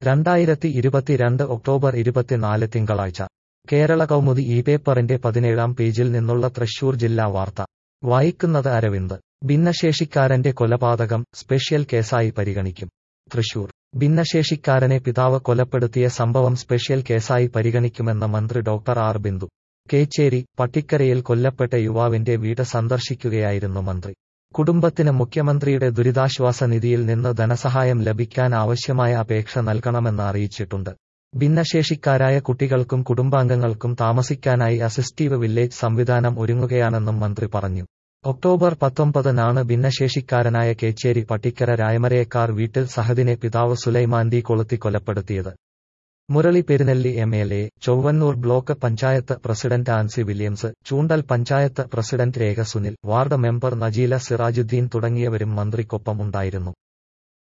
രണ്ടായിരത്തി ഇരുപത്തിരണ്ട് ഒക്ടോബർ ഇരുപത്തിനാല് തിങ്കളാഴ്ച കേരള കൗമുദി ഈ പേപ്പറിന്റെ പതിനേഴാം പേജിൽ നിന്നുള്ള തൃശൂർ ജില്ലാ വാർത്ത വായിക്കുന്നത് അരവിന്ദ് ഭിന്നശേഷിക്കാരന്റെ കൊലപാതകം സ്പെഷ്യൽ കേസായി പരിഗണിക്കും തൃശൂർ ഭിന്നശേഷിക്കാരനെ പിതാവ് കൊലപ്പെടുത്തിയ സംഭവം സ്പെഷ്യൽ കേസായി പരിഗണിക്കുമെന്ന് മന്ത്രി ഡോക്ടർ ആർ ബിന്ദു കേച്ചേരി പട്ടിക്കരയിൽ കൊല്ലപ്പെട്ട യുവാവിന്റെ വീട് സന്ദർശിക്കുകയായിരുന്നു മന്ത്രി കുടുംബത്തിന് മുഖ്യമന്ത്രിയുടെ ദുരിതാശ്വാസ നിധിയിൽ നിന്ന് ധനസഹായം ലഭിക്കാൻ ആവശ്യമായ അപേക്ഷ നൽകണമെന്ന് അറിയിച്ചിട്ടുണ്ട് ഭിന്നശേഷിക്കാരായ കുട്ടികൾക്കും കുടുംബാംഗങ്ങൾക്കും താമസിക്കാനായി അസിസ്റ്റീവ് വില്ലേജ് സംവിധാനം ഒരുങ്ങുകയാണെന്നും മന്ത്രി പറഞ്ഞു ഒക്ടോബർ പത്തൊമ്പതിനാണ് ഭിന്നശേഷിക്കാരനായ കേച്ചേരി പട്ടിക്കര രായമരയക്കാർ വീട്ടിൽ സഹദിനെ പിതാവ് സുലൈമാൻഡി കൊളുത്തി കൊലപ്പെടുത്തിയത് Murali Perunnelli M L A Chowwannur block panchayat president Ancy Williams Choondal panchayat president Rekha Sunil ward member Najeela Sirajuddin തുടങ്ങിയവരും മന്ത്രിക്കൊപ്പം ഉണ്ടായിരുന്നു